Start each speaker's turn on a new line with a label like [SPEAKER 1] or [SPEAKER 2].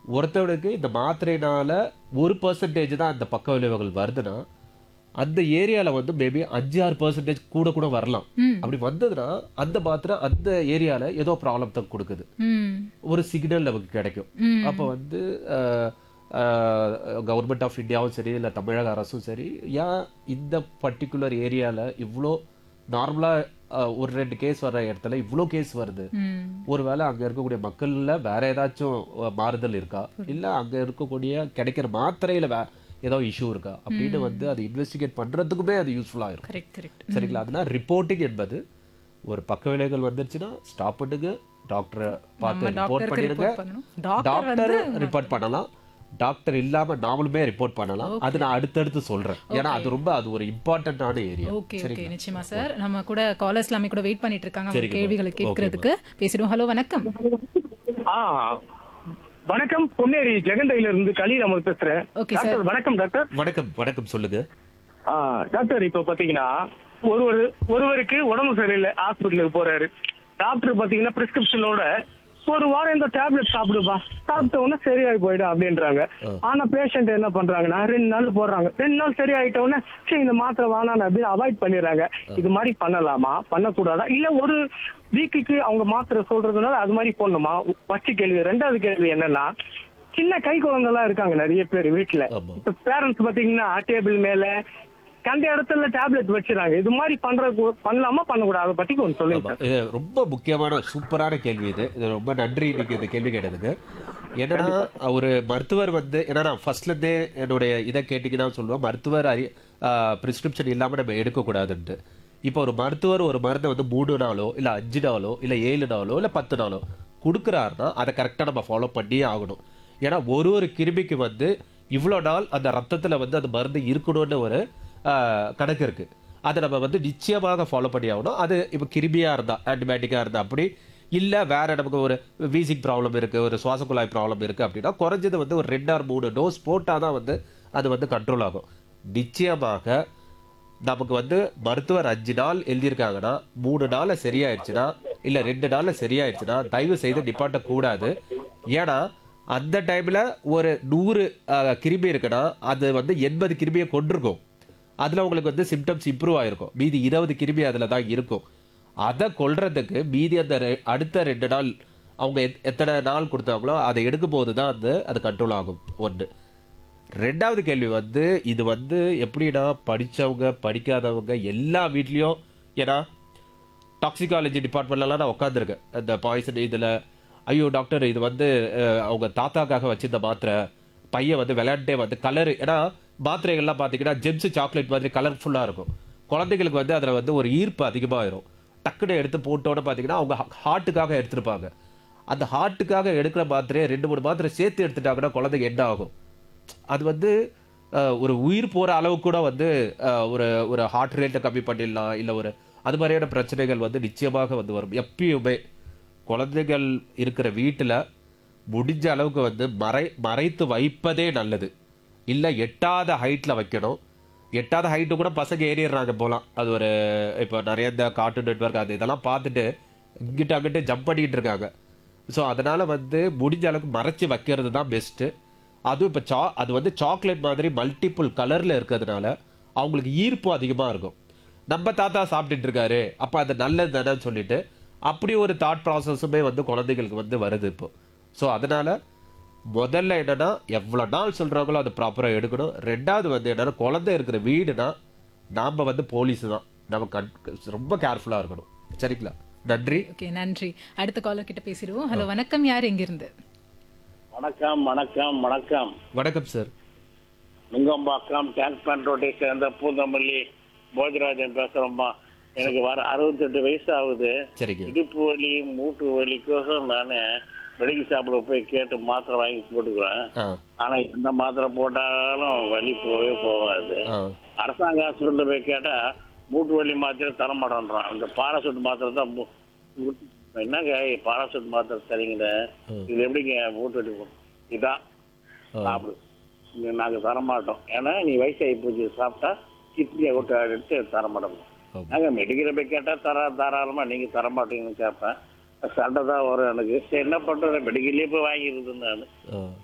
[SPEAKER 1] ஒருத்தவனுக்கு இந்த மாத்திரைனால ஒரு பர்சன்டேஜ் தான் அந்த பக்க விளைவுகள் வருதுன்னா அந்த ஏரியால வந்து மேபி அஞ்சு ஆறு பர்சன்டேஜ் கூட கூட வரலாம்
[SPEAKER 2] ம்
[SPEAKER 1] அப்படி வந்ததுன்னா அந்த மாத்திரை அந்த ஏரியால ஏதோ ப்ராப்ளம் தான் கொடுக்குது
[SPEAKER 2] ம்
[SPEAKER 1] ஒரு சிக்னல் நமக்கு கிடைக்கும்
[SPEAKER 2] ம்
[SPEAKER 1] அப்போ வந்து கவர்மெண்ட் ஆஃப் இந்தியாவும் சரி இல்லை தமிழக அரசும் சரி ஏன் இந்த பர்டிகுலர் ஏரியாவில் இவ்வளோ நார்மலாக ஒரு ரெண்டு கேஸ் வர்ற இடத்துல இவ்வளோ கேஸ் வருது
[SPEAKER 2] ம்
[SPEAKER 1] ஒருவேளை அங்கே இருக்கக்கூடிய மக்கள்ல வேற ஏதாச்சும் அஹ், மாறுதல் இருக்கா இல்லை அங்கே இருக்கக்கூடிய கிடைக்கிற மாத்திரையில் வே ஏதோ இஷ்யூ இருக்கா அப்படின்னு வந்து அதை இன்வெஸ்டிகேட் பண்ணுறதுக்குமே அது யூஸ்ஃபுல்லாக இருக்கும்
[SPEAKER 2] கரெக்ட் கரெக்ட்
[SPEAKER 1] சரிங்களா அதனால ரிப்போர்ட்டிங் என்பது ஒரு பக்க விலைகள் வந்துருச்சுன்னா ஸ்டாப் பண்ணுங்க டாக்டரை பார்த்து ரிப்போர்ட்
[SPEAKER 2] டாக்டருக்கு
[SPEAKER 1] பண்ணிடுங்க
[SPEAKER 2] ரிப்போர்ட் பண்ணணும் டாக்டர்
[SPEAKER 1] டாக்டர்
[SPEAKER 2] வந்து
[SPEAKER 1] ரிப்போர்ட் பண்ணலாம் டாக்டர் இல்லாம நாமளுமே ரிப்போர்ட் பண்ணலாம் அது நான் அடுத்தடுத்து சொல்றேன் ஏன்னா அது ரொம்ப அது ஒரு இம்பார்ட்டன்டான ஏரியா
[SPEAKER 2] ஓகே ஓகே நிச்சயமா சார் நம்ம கூட காலர்ஸ் எல்லாமே கூட வெயிட் பண்ணிட்டு இருக்காங்க அவங்க
[SPEAKER 1] சரிங்க,
[SPEAKER 2] கேள்விகளை
[SPEAKER 1] ma'am.
[SPEAKER 2] கேட்கறதுக்கு பேசிடுவோம் ஹலோ வணக்கம்
[SPEAKER 3] ஆ வணக்கம் பொன்னேரி ஜெகண்டையில இருந்து கலீல் அமர் பேசுறேன்
[SPEAKER 2] Okay, sir.
[SPEAKER 3] டாக்டர் வணக்கம் டாக்டர்
[SPEAKER 1] வணக்கம் வணக்கம் சொல்லுங்க
[SPEAKER 3] ஆ டாக்டர் இப்ப பாத்தீங்கன்னா ஒருவர் ஒருவருக்கு உடம்பு சரியில்லை ஹாஸ்பிட்டலுக்கு போறாரு டாக்டர் பாத்தீங்கன்னா பிரிஸ்கிரிப்ஷனோட ஒரு வாரம் இந்த டேப்லெட் சாப்பிடுப்பா சாப்பிட்ட உடனே சரியாகி போயிடும் அப்படின்றாங்க ஆனா பேஷண்ட் என்ன பண்றாங்கன்னா ரெண்டு நாள் போடுறாங்க ரெண்டு நாள் சரியாயிட்ட உடனே சரி இந்த மாத்திரை வானான்னு அப்படின்னு அவாய்ட் பண்ணிடுறாங்க இது மாதிரி பண்ணலாமா பண்ணக்கூடாதா இல்ல ஒரு வீக்குக்கு அவங்க மாத்திரை சொல்றதுனால அது மாதிரி போடணுமா ஃபர்ஸ்ட் கேள்வி ரெண்டாவது கேள்வி என்னன்னா சின்ன கை குழந்தைலாம் இருக்காங்க நிறைய பேர் வீட்டுல
[SPEAKER 1] ஆமா.
[SPEAKER 3] இப்ப பேரண்ட்ஸ் பாத்தீங்கன்னா டேபிள் மேல கண்ட இடத்துல டேப்லெட் வச்சிருக்காங்க இது மாதிரி பண்றது பண்ணலாமா பண்ணக்கூடாது அதை பத்தி கொஞ்சம் சொல்லுங்க
[SPEAKER 1] ஆமா இது ரொம்ப முக்கியமான சூப்பரான கேள்வி இது இது ரொம்ப நன்றி நீங்க இந்த கேள்வி கேட்டதுக்கு என்னன்னா ஒரு மருத்துவர் வந்து ஏன்னா நான் ஃபர்ஸ்ட்ல இருந்தே என்னுடைய இதை கேட்டீங்கன்னா சொல்லுவேன் மருத்துவர் அறி பிரிஸ்கிரிப்ஷன் இல்லாம நம்ம எடுக்கக்கூடாதுன்ட்டு இப்போ ஒரு மருத்துவர் ஒரு மருந்தை வந்து மூணு நாளோ இல்லை அஞ்சு நாளோ இல்லை ஏழு நாளோ இல்லை பத்து நாளோ கொடுக்குறாருன்னா அதை கரெக்டாக நம்ம ஃபாலோ பண்ணியே ஆகணும் ஏன்னா ஒரு ஒரு கிருமிக்கு வந்து இவ்வளோ நாள் அந்த ரத்தத்தில் வந்து அந்த மருந்து இருக்கணும்னு ஒரு ஆஹ், கணக்கு இருக்குது அதை நம்ம வந்து நிச்சயமாக ஃபாலோ பண்ணி ஆகணும் அது இப்போ கிருமியாக இருந்தால் ஆன்டிபயோட்டிக்காக இருந்தால் அப்படி இல்லை வேற நமக்கு ஒரு வீசிங் ப்ராப்ளம் இருக்குது ஒரு சுவாச குழாய் ப்ராப்ளம் இருக்குது அப்படின்னா குறைஞ்சது வந்து ஒரு ரெண்டு ஆறு மூணு டோஸ் போட்டால் தான் வந்து அது வந்து கண்ட்ரோல் ஆகும் நிச்சயமாக நமக்கு வந்து மருத்துவர் அஞ்சு நாள் எழுதியிருக்காங்கன்னா மூணு நாளில் சரியாயிடுச்சுன்னா இல்லை ரெண்டு நாளில் சரியாயிடுச்சுன்னா தயவு செய்து நிப்பாட்ட கூடாது ஏன்னா அந்த டைமில் ஒரு நூறு அஹ், கிருமி இருக்குன்னா அது வந்து எண்பது கிருமியை கொண்டிருக்கும் அதில் உங்களுக்கு வந்து சிம்டம்ஸ் இம்ப்ரூவ் ஆயிருக்கும் மீதி இருபது கிருமி அதில் தான் இருக்கும் அதை கொல்றதுக்கு மீதி அந்த ரெ- அடுத்த ரெண்டு நாள் அவங்க எத்- எத்தனை நாள் கொடுத்தாங்களோ அதை எடுக்கும் போது தான் வந்து அது கண்ட்ரோல் ஆகும் ஒன்று ரெண்டாவது கேள்வி வந்து இது வந்து எப்படின்னா படிச்சவங்க படிக்காதவங்க எல்லா வீட்லேயும் ஏன்னா டாக்ஸிகாலஜி டிபார்ட்மெண்ட்லலாம் நான் உட்காந்துருக்கேன் இந்த பாய்சன் இதில் ஐயோ டாக்டர் இது வந்து அஹ், அவங்க தாத்தாக்காக வச்சிருந்த மாத்திரை பையன் வந்து விளையாண்டே வந்து கலர் ஏன்னா மாத்திரைகள்லாம் பார்த்தீங்கன்னா ஜெம்ஸ் சாக்லேட் மாதிரி கலர்ஃபுல்லாக இருக்கும் குழந்தைங்களுக்கு வந்து அதில் வந்து ஒரு ஈர்ப்பு அதிகமாகிடும் டக்குன்னு எடுத்து போட்டோன்னு பார்த்தீங்கன்னா அவங்க ஹார்ட்டுக்காக எடுத்திருப்பாங்க அந்த ஹார்ட்டுக்காக எடுக்கிற மாத்திரையை ரெண்டு மூணு மாத்திரை சேர்த்து எடுத்துட்டாங்கன்னா குழந்தைங்க என்ன ஆகும் அது வந்து அஹ், ஒரு உயிர் போகிற அளவுக்கு கூட வந்து அஹ், ஒரு ஒரு ஹார்ட் ரேட்டை கம்மி பண்ணிடலாம் இல்லை ஒரு அது மாதிரியான பிரச்சனைகள் வந்து நிச்சயமாக வந்து வரும் எப்பயுமே குழந்தைகள் இருக்கிற வீட்டில் முடிஞ்ச அளவுக்கு வந்து மறை மறைத்து வைப்பதே நல்லது இல்லை எட்டாத ஹைட்டில் வைக்கணும் எட்டாத ஹைட்டு கூட பசங்க ஏறிடுறாங்க போலாம் அது ஒரு இப்போ நிறைய இந்த கார்ட்டூன் நெட்வொர்க் அது இதெல்லாம் பார்த்துட்டு இங்கிட்ட அங்கிட்ட ஜம்ப் பண்ணிட்டு இருக்காங்க ஸோ அதனால வந்து முடிஞ்ச அளவுக்கு மறைச்சு வைக்கிறது தான் பெஸ்ட்டு அதுவும் இப்போ சா அது வந்து சாக்லேட் மாதிரி மல்டிபிள் கலரில் இருக்கிறதுனால அவங்களுக்கு ஈர்ப்பு அதிகமாக இருக்கும் நம்ம தாத்தா சாப்பிட்டுட்டு இருக்காரு அப்போ அது நல்லது தானேன்னு சொல்லிட்டு அப்படி ஒரு தாட் ப்ராசஸுமே வந்து குழந்தைகளுக்கு வந்து வருது இப்போ ஸோ அதனால முதல்ல என்னன்னா எவ்வளோ நாள் சொல்கிறாங்களோ அதை ப்ராப்பராக எடுக்கணும் ரெண்டாவது வந்து என்னன்னா குழந்தை இருக்கிற வீடுனா நாம் வந்து போலீஸ் தான் நம்ம கண் ரொம்ப கேர்ஃபுல்லாக இருக்கணும் சரிங்களா நன்றி
[SPEAKER 2] ஓகே நன்றி அடுத்த காலர் கிட்ட பேசிடுவோம் ஹலோ வணக்கம் யார் எங்கிருந்து
[SPEAKER 4] வணக்கம் வணக்கம் வணக்கம்
[SPEAKER 1] வணக்கம் சார்
[SPEAKER 4] நுங்கம்பாக்கம் டேங்க் பேண்ட் ரோட்டை சேர்ந்த பூந்தமல்லி போஜராஜன் பேசுறோம்மா எனக்கு வர அறுபத்தெட்டு வயசு ஆகுது
[SPEAKER 1] சரிங்க
[SPEAKER 4] இடுப்பு வலி மூட்டு வலிக்கோசம் நான் மெடிக்கல் ஷாப்ல போய் கேட்டு மாத்திரை வாங்கி போட்டுக்கிறேன்
[SPEAKER 1] ஆ
[SPEAKER 4] ஆனா எந்த மாத்திரை போட்டாலும் வலி போகவே போகாது
[SPEAKER 1] ஆ
[SPEAKER 4] அரசாங்க ஹாஸ்பிட்டல்ல போய் கேட்டா மூட்டு வலி மாத்திரை தர மாட்டேன்றான் இந்த பாராசூட் மாத்திரை தான் மூ- மூ- என்னங்க பாராசூட் மாத்திரை சரிங்க இது எப்படிங்க மூட்டு வலி போ- இதான் சாப்பிடு இங்க நாங்க தர மாட்டோம் ஏன்னா நீ வயசாகி போச்சு சாப்பிட்டா கிட்னியை விட்டு எடுத்து தர மாட்டோம்
[SPEAKER 1] ஆமா.
[SPEAKER 4] நாங்க மெடிக்கல போய் கேட்டா தர தாராளமா நீங்க தர மாட்டீங்கன்னு கேட்பேன் சண்டை தான் வரும் எனக்கு சரி என்ன பண்றது மெடிக்கல்லே போய் வாங்கிடுது நான்
[SPEAKER 1] ஆ